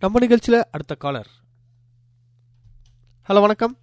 நம்ம நிகழ்ச்சியில் அடுத்த காலர் ஹலோ வணக்கம்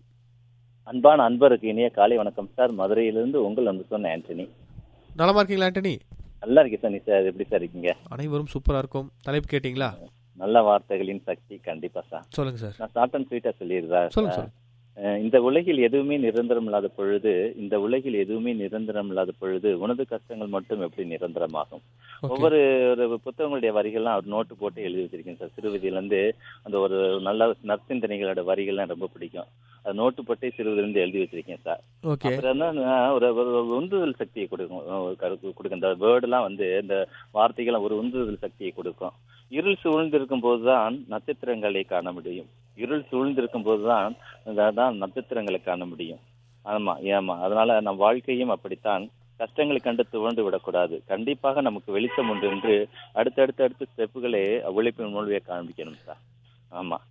அன்பான அன்பருக்கு இனிய காலை வணக்கம் சார் மதுரையிலிருந்து உங்கள் வந்து சொன்ன ஆண்டனி நலமா இருக்கீங்களா ஆண்டனி நல்லா இருக்கேன் சார் நீ சார் எப்படி சார் இருக்கீங்க அனைவரும் சூப்பராக இருக்கும் தலைப்பு கேட்டிங்களா நல்ல வார்த்தைகளின் சக்தி கண்டிப்பா சார் சொல்லுங்க சார் நான் ஷார்ட் அண்ட் ஸ்வீட்டா சொல்லிடுறேன் சொல்லுங்க சார் அஹ் இந்த உலகில் எதுவுமே நிரந்தரம் இல்லாத பொழுது இந்த உலகில் எதுவுமே நிரந்தரம் இல்லாத பொழுது உனது கஷ்டங்கள் மட்டும் எப்படி நிரந்தரமாகும் ஓகே ஒவ்வொரு ஒரு புத்தகங்களுடைய வரிகள்லாம் ஒரு நோட்டு போட்டு எழுதி வச்சிருக்கேன் சார் சிறுவதியிலேருந்து அந்த ஒரு நல்ல நற்சிந்தனைகளோட வரிகள்லாம் ரொம்ப பிடிக்கும் அது நோட்டு போட்டு சிறுவதிலிருந்து எழுதி வச்சிருக்கேன் சார் ஓகே அப்புறம் என்னன்னா, ஒரு ஒரு ஒரு உந்துதல் சக்தியை கொடுக்கும் ஒரு கரு- கொடுக்கும் இந்த வேர்டுலாம் வந்து இந்த வார்த்தைகள் ஒரு உந்துதல் சக்தியை கொடுக்கும் இருள் சூழ்ந்திருக்கும் போதுதான் நட்சத்திரங்களை காண முடியும் இருள் சூழ்ந்திருக்கும் போதுதான் தான் நட்சத்திரங்களை காண முடியும் ஆமா ஏமா அதனால நம் வாழ்க்கையும் அப்படித்தான் கஷ்டங்களை கண்டு துவண்டு விடக்கூடாது கண்டிப்பாக நமக்கு வெளிச்சம் உண்டு என்று அடுத்தடுத்த அடுத்த ஸ்டெப்புகளே உழைப்பின் மூலியை காண்பிக்கணும் சார் ஆமா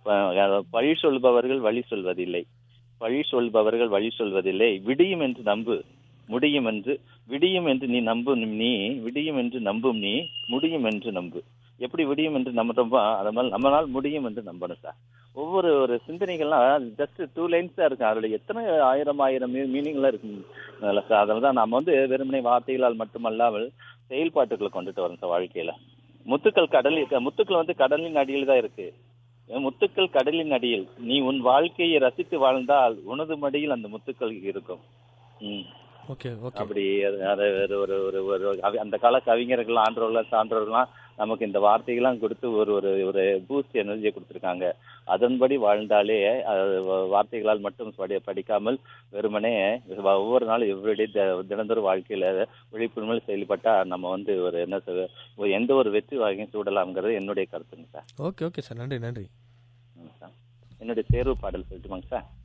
ப- பழி சொல்பவர்கள் வழி சொல்வதில்லை வழி சொல்பவர்கள் வழி சொல்வதில்லை விடியும் என்று நம்பு முடியும் என்று விடியும் என்று நீ நம்பும் நீ விடியும் என்று நம்பும் நீ முடியும் என்று நம்பு எப்படி விடியும் என்று நம்புறோமோ அது மாதிரி நம்மளால் முடியும் என்று நம்பணும் சார் ஒவ்வொரு ஒரு சிந்தனைகள்லாம் ஜஸ்ட் டூ லைன்ஸ் தான் இருக்கு அதுல எத்தனை ஆயிரம் ஆயிரம் மீனிங்லாம் இருக்கு அதுல சார் அதனால தான் நம்ம வந்து வெறுமனே வார்த்தைகளால் மட்டுமல்லாமல் செயல்பாட்டுகளை கொண்டுட்டு வரோம் சார் வாழ்க்கையில முத்துக்கள் கடலில் முத்துக்கள் வந்து கடலின் அடியில் தான் இருக்கு முத்துக்கள் கடலின் அடியில் நீ உன் வாழ்க்கையை ரசித்து வாழ்ந்தால் உனது மடியில் அந்த முத்துக்கள் இருக்கும் ம். ஓகே ஓகே அப்படி அது அது ஒரு ஒரு ஒரு ஒரு கவி- அந்த கால கவிஞர்கள் ஆன்றோர்கள் சான்றோர்கள்லாம் நமக்கு இந்த வார்த்தைகள்லாம் கொடுத்து ஒரு ஒரு ஒரு பூஸ்ட் எனர்ஜியை கொடுத்துருக்காங்க அதன்படி வாழ்ந்தாலே அது வ- வார்த்தைகளால் மட்டும் படி படிக்காமல் வெறுமனே வ- ஒவ்வொரு நாளும் எவ்ரிடே தினந்தோறும் வாழ்க்கையில விழிப்புணர்வு செயல்பட்டா நம்ம வந்து ஒரு என்ன சொல்ல ஒரு எந்த ஒரு வெற்றி வாங்கியும் சூடலாம்ங்கிறது என்னுடைய கருத்துங்க சார் ஓகே ஓகே சார் நன்றி நன்றி ம், சார் என்னுடைய தேர்வு பாடல் சொல்லட்டுமாங்க சார்